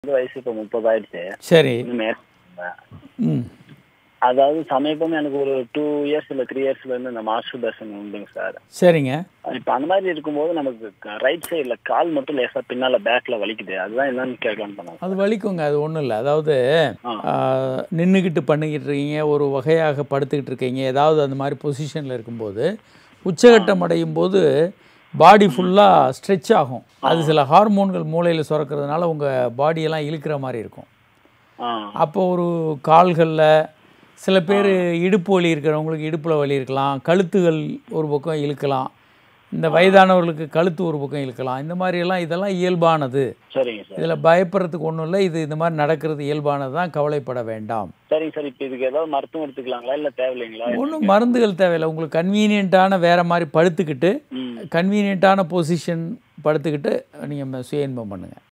வந்து வயசு இப்போ முப்பது ஆயிடுச்சு சரி இன்னும் மேல இல்ல. ம் அதாவது சமீபம் எனக்கு ஒரு டூ இயர்ஸ் இல்லை த்ரீ இயர்ஸ்ல இருந்து இந்த மாஸ்டர் பேஷன் உண்டுங்க சார் சரிங்க இப்போ அந்த மாதிரி இருக்கும்போது நமக்கு ரைட் சைடில் கால் மட்டும் லேசாக பின்னால பேக்ல வலிக்குது அதுதான் என்னன்னு கேட்கலான்னு பண்ணாங்க அது வலிக்குங்க அது ஒன்றும் இல்லை அதாவது ஆ. நின்றுக்கிட்டு பண்ணிக்கிட்டு இருக்கீங்க ஒரு வகையாக படுத்துக்கிட்டு இருக்கீங்க ஏதாவது அந்த மாதிரி பொசிஷனில் இருக்கும்போது உச்சகட்டம் அடையும் போது பாடி ஃபுல்லாக ஸ்ட்ரெச் ஆகும் அது சில ஹார்மோன்கள் மூளையில் சுரக்கிறதுனால உங்கள் பாடியெல்லாம் இழுக்கிற மாதிரி இருக்கும் ஆ அப்போ ஒரு கால்களில் சில பேர் இடுப்பு வலி இருக்கிறவங்களுக்கு இடுப்பில் வலி இருக்கலாம் கழுத்துகள் ஒரு பக்கம் இழுக்கலாம் இந்த வயதானவர்களுக்கு கழுத்து ஒரு பக்கம் இழுக்கலாம் இந்த மாதிரியெல்லாம் இதெல்லாம் இயல்பானது சரிங்க சார் இதில் பயப்படுறதுக்கு ஒன்றும் இல்லை இது இந்த மாதிரி நடக்கிறது இயல்பானது தான் கவலைப்பட வேண்டாம் சரிங்க சார் இப்போ இதுக்கு ஏதாவது மருத்துவம் எடுத்துக்கலாங்களா இல்லை தேவையில்லைங்களா ஒன்றும் மருந்துகள் தேவையில்லை உங்களுக்கு கன்வீனியண்ட்டான வேறு மாதிரி படுத்துக்கிட்டு ம் கன்வீனியண்ட்டான பொசிஷன் படுத்துக்கிட்டு நீங்கள் சுய இன்பம் பண்ணுங்கள்